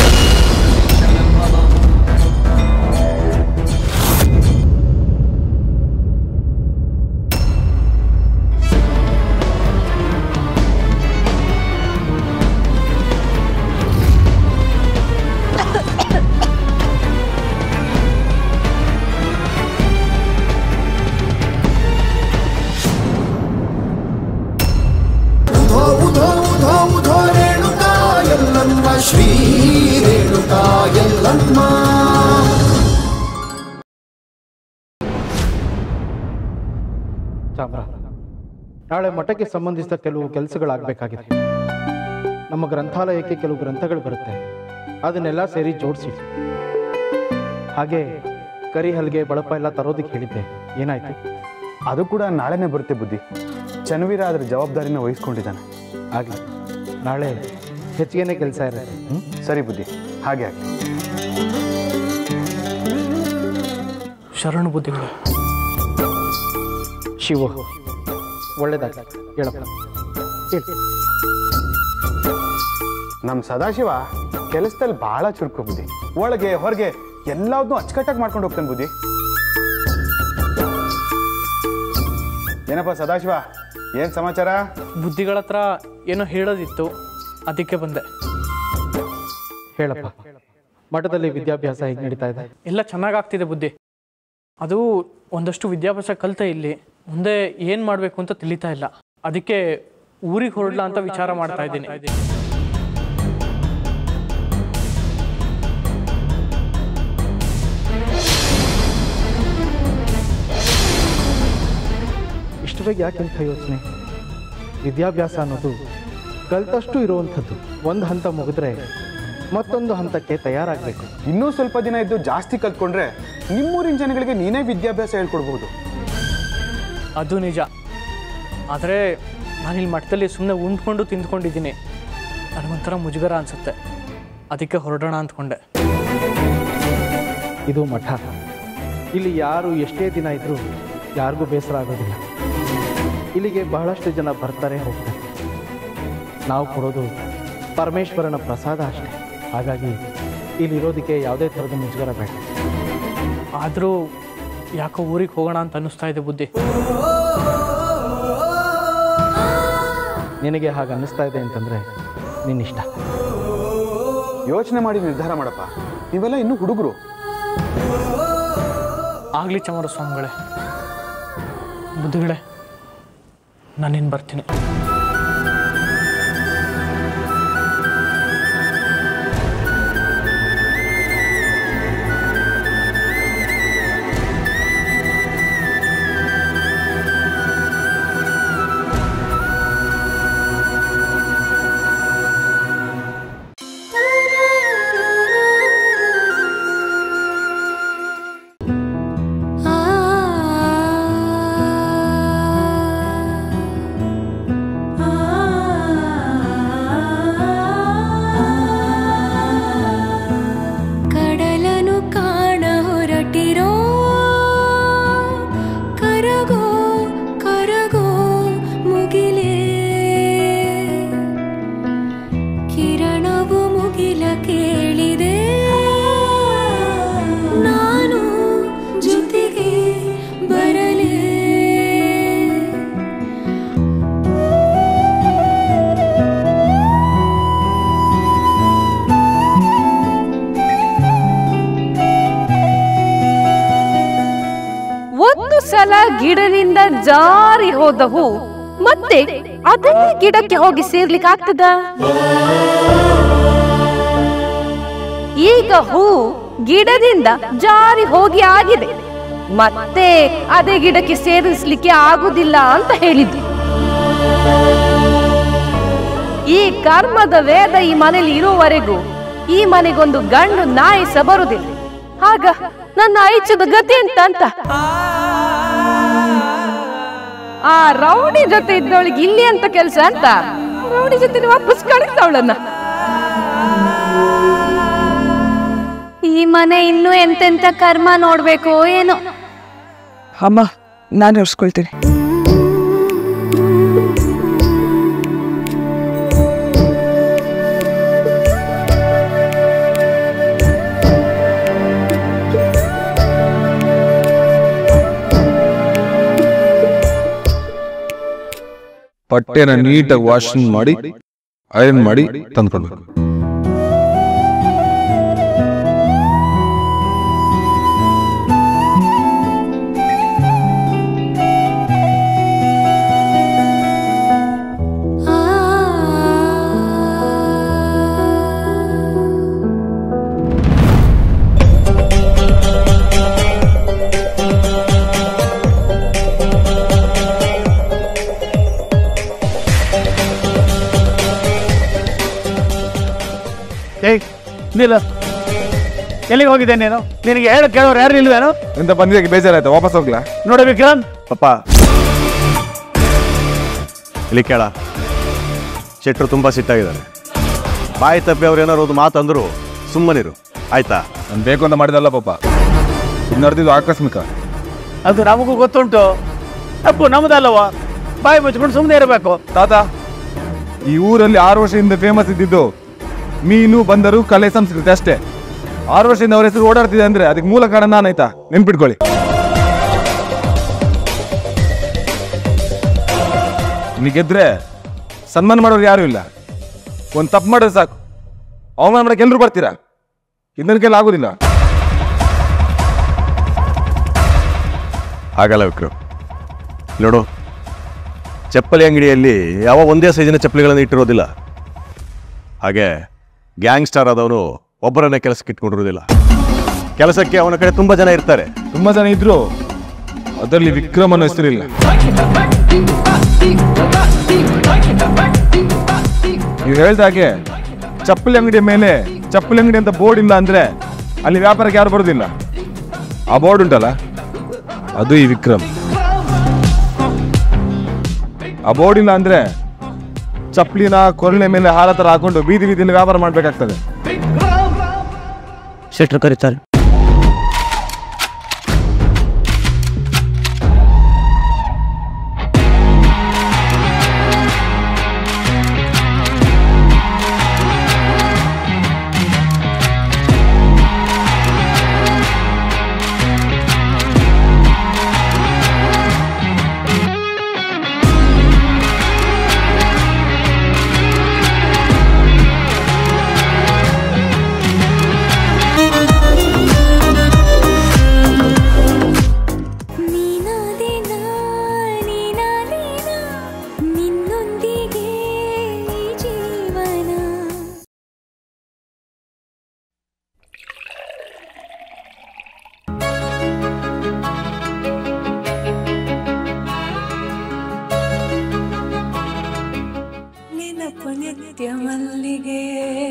ಉಧೋ ಉಧೋ ಉಧೋ ಉಧೋ ರೇಣುಕಾ ಎಲ್ಲಮ್ಮ ಶ್ರೀ ರೇಣುಕಾ ಎಲ್ಲಮ್ಮ ಚಾಮ್ರ ನಾಳೆ ಮಠಕ್ಕೆ ಸಂಬಂಧಿಸಿದ ಕೆಲವು ಕೆಲಸಗಳಾಗಬೇಕಾಗಿದೆ ನಮ್ಮ ಗ್ರಂಥಾಲಯಕ್ಕೆ ಕೆಲವು ಗ್ರಂಥಗಳು ಬರುತ್ತೆ ಅದನ್ನೆಲ್ಲ ಸೇರಿ ಜೋಡಿಸಿ ಹಾಗೆ ಕರಿ ಹಲ್ಗೆ ಬಳಪ ಎಲ್ಲ ತರೋದಕ್ಕೆ ಹೇಳಿದ್ದೆ ಏನಾಯ್ತು ಅದು ಕೂಡ ನಾಳೆನೇ ಬರುತ್ತೆ ಬುದ್ಧಿ ಚನ್ನವೀರ ಅದರ ಜವಾಬ್ದಾರಿನ ವಹಿಸ್ಕೊಂಡಿದ್ದಾನೆ ಆಗಲಿ ನಾಳೆ ಹೆಚ್ಚಿಗೆನೇ ಕೆಲಸ ಇರುತ್ತೆ ಹ್ಞೂ ಸರಿ ಬುದ್ಧಿ ಹಾಗೆ ಆಗಲಿ ಶರಣು ಬುದ್ಧಿಗಳು ಶಿವ ಒಳ್ಳೇದಾಗ ಹೇಳಪ್ಪ ಹೇಳಿ ನಮ್ಮ ಸದಾಶಿವ ಕೆಲಸದಲ್ಲಿ ಬಹಳ ಚುರುಕು ಬುದ್ಧಿ ಒಳಗೆ ಹೊರಗೆ ಎಲ್ಲದನ್ನೂ ಅಚ್ಚುಕಟ್ಟಾಗಿ ಮಾಡ್ಕೊಂಡು ಹೋಗ್ತಾನೆ ಬುದ್ಧಿ ಏನಪ್ಪ ಸದಾಶಿವ ಏನು ಸಮಾಚಾರ ಬುದ್ಧಿಗಳ ಹತ್ರ ಏನೋ ಹೇಳೋದಿತ್ತು ಅದಕ್ಕೆ ಬಂದೆ ಹೇಳಪ್ಪ ಮಠದಲ್ಲಿ ವಿದ್ಯಾಭ್ಯಾಸ ಹೇಗೆ ನಡೀತಾ ಇದೆ ಎಲ್ಲ ಚೆನ್ನಾಗಾಗ್ತಿದೆ ಬುದ್ಧಿ ಅದು ಒಂದಷ್ಟು ವಿದ್ಯಾಭ್ಯಾಸ ಕಲಿತೆ ಇಲ್ಲಿ ಮುಂದೆ ಏನು ಮಾಡಬೇಕು ಅಂತ ತಿಳಿತಾ ಇಲ್ಲ ಅದಕ್ಕೆ ಊರಿಗೆ ಹೊರಡ್ಲಾ ಅಂತ ವಿಚಾರ ಮಾಡ್ತಾ ಇದ್ದೀನಿ ಇಷ್ಟು ಬೇಗ ಯಾಕೆಂತ ಯೋಚನೆ ವಿದ್ಯಾಭ್ಯಾಸ ಅನ್ನೋದು ಕಲ್ತಷ್ಟು ಇರುವಂಥದ್ದು ಒಂದು ಹಂತ ಮುಗಿದ್ರೆ ಮತ್ತೊಂದು ಹಂತಕ್ಕೆ ತಯಾರಾಗಬೇಕು ಇನ್ನೂ ಸ್ವಲ್ಪ ದಿನ ಇದ್ದು ಜಾಸ್ತಿ ಕಲ್ತ್ಕೊಂಡ್ರೆ ನಿಮ್ಮೂರಿನ ಜನಗಳಿಗೆ ನೀನೇ ವಿದ್ಯಾಭ್ಯಾಸ ಹೇಳ್ಕೊಡ್ಬೋದು ಅದು ನಿಜ ಆದರೆ ನಾನಿಲ್ಲಿ ಮಠದಲ್ಲಿ ಸುಮ್ಮನೆ ಉಂಡ್ಕೊಂಡು ತಿಂದ್ಕೊಂಡಿದ್ದೀನಿ ನನಗೊಂಥರ ಮುಜುಗರ ಅನಿಸುತ್ತೆ ಅದಕ್ಕೆ ಹೊರಡೋಣ ಅಂದ್ಕೊಂಡೆ ಇದು ಮಠ ಇಲ್ಲಿ ಯಾರು ಎಷ್ಟೇ ದಿನ ಇದ್ರೂ ಯಾರಿಗೂ ಬೇಸರ ಆಗೋದಿಲ್ಲ ಇಲ್ಲಿಗೆ ಬಹಳಷ್ಟು ಜನ ಬರ್ತಾರೆ ಹೋಗ್ತಾರೆ ನಾವು ಕೊಡೋದು ಪರಮೇಶ್ವರನ ಪ್ರಸಾದ ಅಷ್ಟೇ ಹಾಗಾಗಿ ಇಲ್ಲಿರೋದಕ್ಕೆ ಯಾವುದೇ ಥರದ ಮುಜುಗರ ಬೇಡ ಆದರೂ ಯಾಕೋ ಊರಿಗೆ ಹೋಗೋಣ ಅಂತ ಅನ್ನಿಸ್ತಾ ಇದೆ ಬುದ್ಧಿ ನಿನಗೆ ಹಾಗೆ ಅನ್ನಿಸ್ತಾ ಇದೆ ಅಂತಂದರೆ ನಿನ್ನಿಷ್ಟ ಯೋಚನೆ ಮಾಡಿ ನಿರ್ಧಾರ ಮಾಡಪ್ಪ ನೀವೆಲ್ಲ ಇನ್ನೂ ಹುಡುಗರು ಆಗಲಿ ಚಮರ ಸ್ವಾಮಿಗಳೇ ಬುದ್ಧಿಗಳೇ ನಾನಿನ್ನು ಬರ್ತೀನಿ ಕಡಲನು ಕಾಣ ಹೊರಟಿರೋ ಕರಗೋ ಕರಗೋ ಮುಗಿಲೇ ಕಿರಣವು ಮುಗಿಲ ಕೇಳಿದೆ ನಾನು ಜೊತೆಗೆ ಬರಲೇ ಒಂದು ಸಲ ಗಿಡದಿಂದ ಜಾರಿ ಹೋದ ಹೂ ಮತ್ತೆ ಅದೇ ಗಿಡಕ್ಕೆ ಹೋಗಿ ಸೇರ್ಲಿಕ್ಕೆ ಆಗ್ತದ ಈಗ ಹೂ ಗಿಡದಿಂದ ಜಾರಿ ಹೋಗಿ ಆಗಿದೆ ಮತ್ತೆ ಅದೇ ಗಿಡಕ್ಕೆ ಸೇರಿಸ್ಲಿಕ್ಕೆ ಆಗುದಿಲ್ಲ ಅಂತ ಹೇಳಿದ್ರು ಈ ಕರ್ಮದ ವೇದ ಈ ಮನೇಲಿ ಇರುವವರೆಗೂ ಈ ಮನೆಗೊಂದು ಗಂಡು ನಾಯಿ ಸ ಬರುದಿಲ್ಲ ಆಗ ನನ್ನ ಐಚ್ಛದ ಗತಿ ಎಂತ ಅಂತ ಆ ರೌಡಿ ಜೊತೆ ಇದ್ದವಳಿಗೆ ಇಲ್ಲಿ ಅಂತ ಕೆಲಸ ಅಂತ ರೌಡಿ ಜೊತೆ ವಾಪಸ್ ಕಳಿಸ್ತಾವಳನ್ನ ಈ ಮನೆ ಇನ್ನೂ ಎಂತೆಂತ ಕರ್ಮ ನೋಡ್ಬೇಕೋ ಏನೋ ಅಮ್ಮ ನಾನು ಇರ್ಸ್ಕೊಳ್ತೀನಿ ಬಟ್ಟೆನ ನೀಟಾಗಿ ವಾಷಿಂಗ್ ಮಾಡಿ ಐರನ್ ಮಾಡಿ ತಂದ್ಕೊಡ್ಬೇಕು ಏಯ್ ನಿಲ್ಲ ಎಲ್ಲಿಗೆ ಹೋಗಿದ್ದೆ ನೀನು ನಿನಗೆ ಹೇಳ ಕೇಳೋರು ಯಾರು ಇಲ್ವೇನು ಎಂತ ಬಂದಿದ್ದಕ್ಕೆ ಬೇಜಾರಾಯ್ತು ವಾಪಸ್ ಹೋಗ್ಲಾ ನೋಡಿ ವಿಕ್ರಾಂತ್ ಪಪ್ಪ ಇಲ್ಲಿ ಕೇಳ ಶೆಟ್ರು ತುಂಬ ಸಿಟ್ಟಾಗಿದ್ದಾರೆ ಬಾಯಿ ತಪ್ಪಿ ಅವ್ರು ಏನಾರು ಒಂದು ಮಾತಂದ್ರು ಸುಮ್ಮನಿರು ಆಯ್ತಾ ನಾನು ಬೇಕು ಅಂತ ಮಾಡಿದಲ್ಲ ಪಾಪ ಇದು ನಡೆದಿದ್ದು ಆಕಸ್ಮಿಕ ಅದು ನಮಗೂ ಗೊತ್ತುಂಟು ತಪ್ಪು ನಮ್ಮದಲ್ಲವ ಬಾಯಿ ಮುಚ್ಕೊಂಡು ಸುಮ್ಮನೆ ಇರಬೇಕು ತಾತ ಈ ಊರಲ್ಲಿ ಆರು ವರ್ಷದಿಂದ ಫೇಮಸ್ ಇದ್ದಿದ್ದು ಮೀನು ಬಂದರು ಕಲೆ ಸಂಸ್ಕೃತಿ ಅಷ್ಟೇ ಆರು ವರ್ಷದಿಂದ ಅವ್ರ ಹೆಸರು ಓಡಾಡ್ತಿದೆ ಅಂದ್ರೆ ಅದಕ್ಕೆ ಮೂಲ ಕಾರಣ ನಾನಾಯ್ತಾ ನೆನ್ಪಿಟ್ಕೊಳ್ಳಿ ನೀ ಗೆದ್ರೆ ಸನ್ಮಾನ ಮಾಡೋರು ಯಾರು ಇಲ್ಲ ಒಂದು ತಪ್ಪು ಮಾಡಿದ್ರೆ ಸಾಕು ಅವಮಾನ ಮಾಡಕ್ಕೆ ಎಲ್ಲರೂ ಬರ್ತೀರಾ ಇದನ್ನ ಕೈಲಿ ಆಗೋದಿಲ್ಲ ಆಗಲ್ಲ ವಿಕ್ರಮ್ ನೋಡು ಚಪ್ಪಲಿ ಅಂಗಡಿಯಲ್ಲಿ ಯಾವ ಒಂದೇ ಸೈಜಿನ ಚಪ್ಪಲಿಗಳನ್ನು ಇಟ್ಟಿರೋದಿಲ್ಲ ಹಾಗೆ ಗ್ಯಾಂಗ್ಸ್ಟರ್ ಆದವನು ಒಬ್ಬರನ್ನೇ ಕೆಲಸಕ್ಕೆ ಇಟ್ಕೊಂಡಿರೋದಿಲ್ಲ ಕೆಲಸಕ್ಕೆ ಅವನ ಕಡೆ ತುಂಬ ಜನ ಇರ್ತಾರೆ ತುಂಬಾ ಜನ ಇದ್ರು ಅದರಲ್ಲಿ ವಿಕ್ರಮ್ ಅನ್ನೋ ಹೆಸರಿಲ್ಲ ನೀವು ಹೇಳ್ದ ಹಾಗೆ ಚಪ್ಪಲಿ ಅಂಗಡಿಯ ಮೇಲೆ ಚಪ್ಪಲಿ ಅಂಗಡಿ ಅಂತ ಬೋರ್ಡ್ ಇಲ್ಲ ಅಂದ್ರೆ ಅಲ್ಲಿ ವ್ಯಾಪಾರಕ್ಕೆ ಯಾರು ಬರೋದಿಲ್ಲ ಆ ಬೋರ್ಡ್ ಉಂಟಲ್ಲ ಅದು ಈ ವಿಕ್ರಮ್ ಆ ಬೋರ್ಡ್ ಇಲ್ಲ ಅಂದ್ರೆ ಚಪ್ಪಲಿನ ಕೊರಳೆ ಮೇಲೆ ಹಾರ ತರ ಹಾಕೊಂಡು ಬೀದಿ ಬೀದಿಯಲ್ಲಿ ವ್ಯಾಪಾರ ಮಾಡ್ಬೇಕಾಗ್ತದೆ ಶೆಟ್ರು ಕರೀತಾರೆ ನಿನ್ನೊಂದಿಗೆ ಈ ಜೀವನ ನೆನಪು ನಿತ್ಯ ಮಲ್ಲಿಗೆ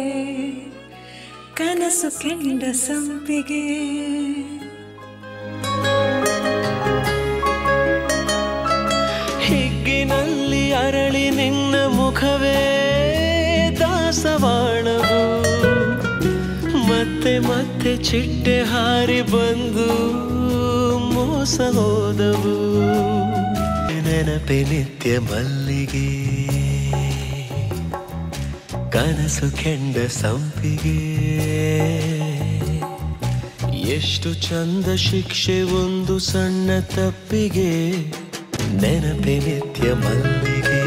ಕನಸು ಕೆಂಡ ಸಂಪಿಗೆ ಹಿಗ್ಗಿನಲ್ಲಿ ಅರಳಿ ನಿನ್ನ ಮುಖವೇ ದಾಸವಾಣವು ಮತ್ತೆ ಮತ್ತೆ ಚಿಟ್ಟೆ ಹಾರಿ ಬಂದು ಮೋಸ ಹೋದವು ನೆನಪೆ ನಿತ್ಯ ಮಲ್ಲಿಗೆ ಕನಸು ಕೆಂಡ ಸಂಪಿಗೆ ಎಷ್ಟು ಚಂದ ಶಿಕ್ಷೆ ಒಂದು ಸಣ್ಣ ತಪ್ಪಿಗೆ ನೆನಪೆ ನಿತ್ಯ ಮಲ್ಲಿಗೆ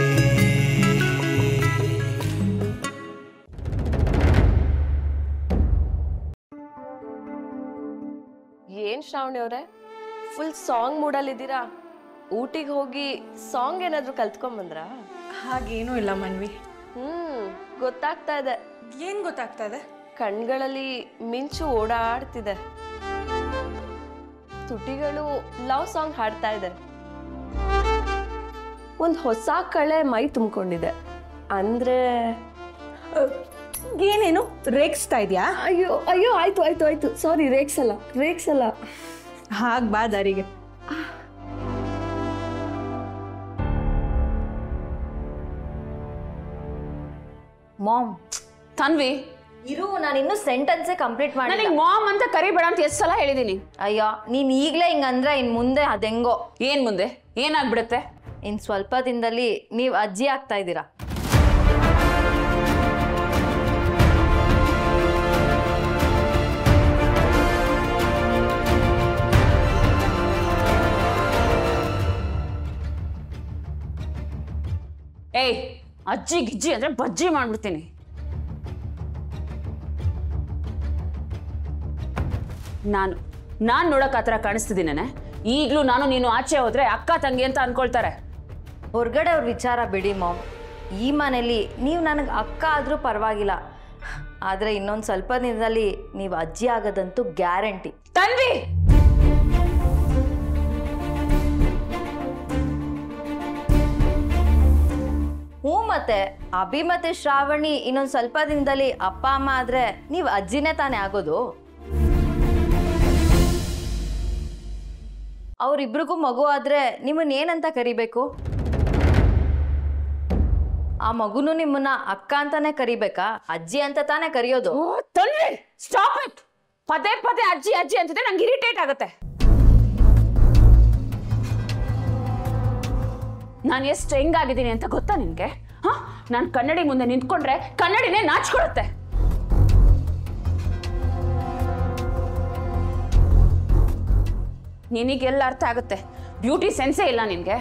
ಏನ್ ಶ್ರಾವಣಿ ಅವ್ರೆ ಫುಲ್ ಸಾಂಗ್ ಮೂಡಲ್ಲಿದ್ದೀರಾ ಊಟಿಗೆ ಹೋಗಿ ಸಾಂಗ್ ಏನಾದ್ರು ಕಲ್ತ್ಕೊಂಡ್ ಹಾಗೇನೂ ಇಲ್ಲ ಮನ್ವಿ ಹ್ಮ್ ಗೊತ್ತಾಗ್ತಾ ಇದೆ ಏನ್ ಗೊತ್ತಾಗ್ತಾ ಇದೆ ಕಣ್ಗಳಲ್ಲಿ ಮಿಂಚು ಓಡಾಡ್ತಿದೆ ತುಟಿಗಳು ಲವ್ ಸಾಂಗ್ ಹಾಡ್ತಾ ಇದೆ ಒಂದ್ ಹೊಸ ಕಳೆ ಮೈ ತುಂಬಿಕೊಂಡಿದೆ ಅಂದ್ರೆ ಏನೇನು ರೇಗಿಸ್ತಾ ಇದೆಯಾ ಅಯ್ಯೋ ಅಯ್ಯೋ ಆಯ್ತು ಆಯ್ತು ಆಯ್ತು ಸಾರಿ ರೇಕ್ಸಲ್ಲ ರೇಕ್ಸಲ್ಲ ಹಾಗ್ ಬಾ ದಾರಿಗೆ ಮಾಮ್ ತನ್ವಿ ಇರು ನಾನು ಇನ್ನೂ ಸೆಂಟೆನ್ಸೇ ಕಂಪ್ಲೀಟ್ ಮಾಡಿ ನನಗೆ ಮಾಮ್ ಅಂತ ಕರಿಬೇಡ ಅಂತ ಎಷ್ಟು ಸಲ ಹೇಳಿದೀನಿ ಅಯ್ಯೋ ನೀನ್ ಈಗಲೇ ಹಿಂಗಂದ್ರೆ ಇನ್ ಮುಂದೆ ಅದೆಂಗೋ ಏನ್ ಮುಂದೆ ಏನಾಗ್ಬಿಡುತ್ತೆ ಇನ್ ಸ್ವಲ್ಪ ದಿನದಲ್ಲಿ ನೀವು ಅಜ್ಜಿ ಆಗ್ತಾ ಇದ್ದೀರಾ ಏಯ್ ಅಜ್ಜಿ ಗಿಜ್ಜಿ ಅಂದ್ರೆ ಬಜ್ಜಿ ಮಾಡ್ಬಿಡ್ತೀನಿ ನಾನು ನಾನು ನೋಡಕ್ ಆ ಥರ ಕಾಣಿಸ್ತಿದ್ದೀನೇನೆ ಈಗಲೂ ನಾನು ನೀನು ಆಚೆ ಹೋದ್ರೆ ಅಕ್ಕ ತಂಗಿ ಅಂತ ಅನ್ಕೊಳ್ತಾರೆ ಹೊರಗಡೆ ಅವ್ರ ವಿಚಾರ ಬಿಡಿ ಮಾಮ್ ಈ ಮನೇಲಿ ನೀವು ನನಗೆ ಅಕ್ಕ ಆದರೂ ಪರವಾಗಿಲ್ಲ ಆದರೆ ಇನ್ನೊಂದು ಸ್ವಲ್ಪ ದಿನದಲ್ಲಿ ನೀವು ಅಜ್ಜಿ ಆಗೋದಂತೂ ಗ್ಯಾರಂಟಿ ತನ್ವಿ ಹ್ಞೂ ಮತ್ತೆ ಅಭಿ ಮತ್ತೆ ಶ್ರಾವಣಿ ಇನ್ನೊಂದು ಸ್ವಲ್ಪ ದಿನದಲ್ಲಿ ಅಪ್ಪ ಅಮ್ಮ ಆದ್ರೆ ನೀವು ಅಜ್ಜಿನೇ ತಾನೇ ಆಗೋದು ಅವ್ರಿಬ್ರಿಗೂ ಮಗು ಆದ್ರೆ ನಿಮ್ಮನ್ನ ಏನಂತ ಕರಿಬೇಕು ಆ ಮಗುನು ನಿಮ್ಮನ್ನ ಅಕ್ಕ ಅಂತಾನೆ ಕರಿಬೇಕಾ ಅಜ್ಜಿ ಅಂತ ತಾನೇ ಕರೆಯೋದು ತನ್ವಿ ಸ್ಟಾಪ್ ಇಟ್ ಪದೇ ಪದೇ ಅಜ್ಜಿ ಅಜ್ಜಿ ಅಂತಿದ್ರೆ ನಂಗೆ ಇರಿಟೇಟ್ ಆಗುತ್ತೆ ನಾನು ಎಷ್ಟು ಹೆಂಗಾಗಿದ್ದೀನಿ ಅಂತ ಗೊತ್ತಾ ನಿನ್ಗೆ ಹಾ ನಾನು ಕನ್ನಡಿ ಮುಂದೆ ನಿಂತ್ಕೊಂಡ್ರೆ ಕನ್ನಡಿನೇ ನಾಚ್ಕೊಡುತ್ತೆ ನಿನಗೆಲ್ಲ ಅರ್ಥ ಆಗುತ್ತೆ ಬ್ಯೂಟಿ ಸೆನ್ಸೇ ಇಲ್ಲ ನಿನಗೆ